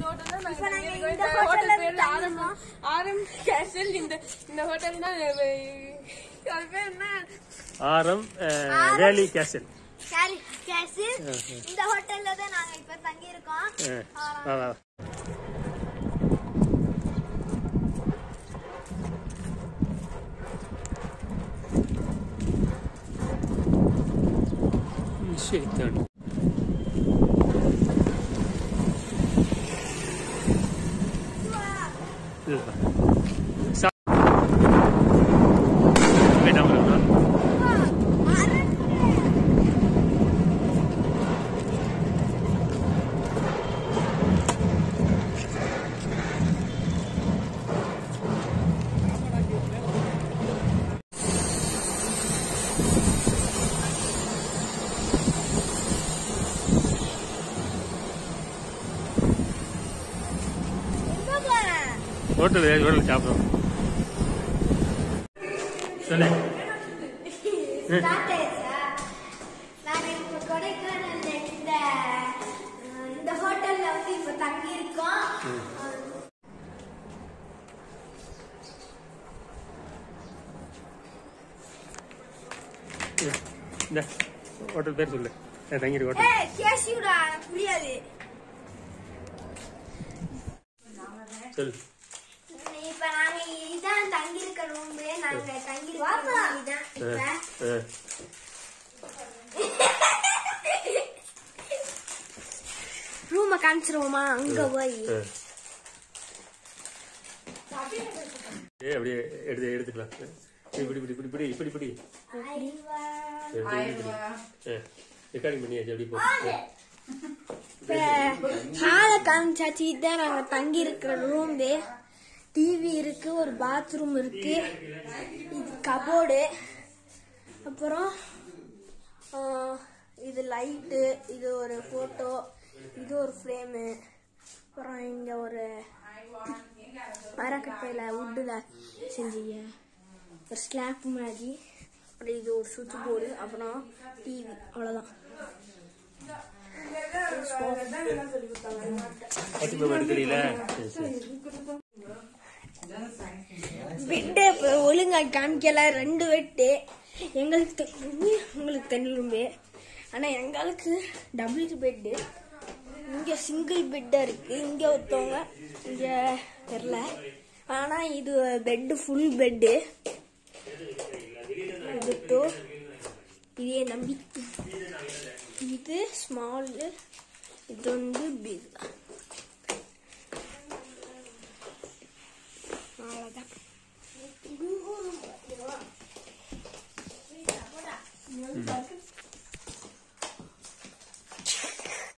hotel தான் நாங்க இப்ப நாங்க தங்கியிருக்கோம். இந்த இந்த hotel hotel ல பேரு தான் ஆரம் ஆரம் castle. இந்த இந்த hotel தான் அது பேர் என்ன ஆரம் அஹ், வேலி கேசல் கேரி கேசு இந்த ஹோட்டல்ல தான் நாங்க இப்ப தங்கி இருக்கோம் அஹ், வா வா ஷேத்தான் இல்லப்பா சா வேண்டாம் இருக்கா எங்க போறேன் ஹோட்டல் ஹோட்டல் சாப்பிடுறோம் சொல்லு ஸ்டார்ட் ஆயிடுச்சா நாங்க இப்ப கொடைக்கானல்ல இந்த அஹ், இந்த ஹோட்டல்ல வந்து இப்ப தங்கி இருக்கோம் இந்த ஹோட்டல் பேர் சொல்லு நான் தங்கியிருக்க ஹோட்டல் ஏய் கேசியூடா எனக்கு புரியாது சொல்லு இப்ப நாங்க இதான் தங்கி இருக்க ரூம் நாங்க தங்கி இருக்க இதான் இப்ப அஹ், ரூம காமிச்சிருவோமா அங்க போய் அஹ். ஏ அப்படியே எடுத்து எடுத்துக்கலாம் இப்படி இப்படி இப்படி இப்படி இப்படி இப்படி ரெக்கார்டிங் பண்ணியாச்சு அப்படி போ ஹாலை காமிச்சாச்சு இதுதான் நாங்க தங்கி இருக்கிற ரூம் டிவி இருக்கு ஒரு பாத்ரூம் இருக்கு இது கபோர்டு அப்புறம் ஆ, இது லைட்டு இது ஒரு போட்டோ இது ஒரு ஃப்ரேமு அப்புறம் இங்க ஒரு மரக்கட்டையில வுட்டுல செஞ்சீங்க ஒரு ஸ்லாப் மாதிரி அப்புறம் இது ஒரு சுவிட்ச் போர்டு அப்புறம் டிவி அவ்வளோதான் பத்து பேர் எடுக்கிறீங்களா சரி சரி பெட்டு இப்போ ஒழுங்கா காமிக்கல ரெண்டு வெட்டு எங்களுக்கு தனி உங்களுக்கு தனி ரூம்பு ஆனால் எங்களுக்கு டபுள் பெட்டு இங்கே சிங்கிள் பெட்டு இருக்கு இங்கே ஒருத்தவங்க இங்கே தெரில ஆனால் இது பெட்டு ஃபுல் பெட்டு இது டோ இதே நம்பி இது ஸ்மாலு இது வந்து பிக் அவ்வளோதான்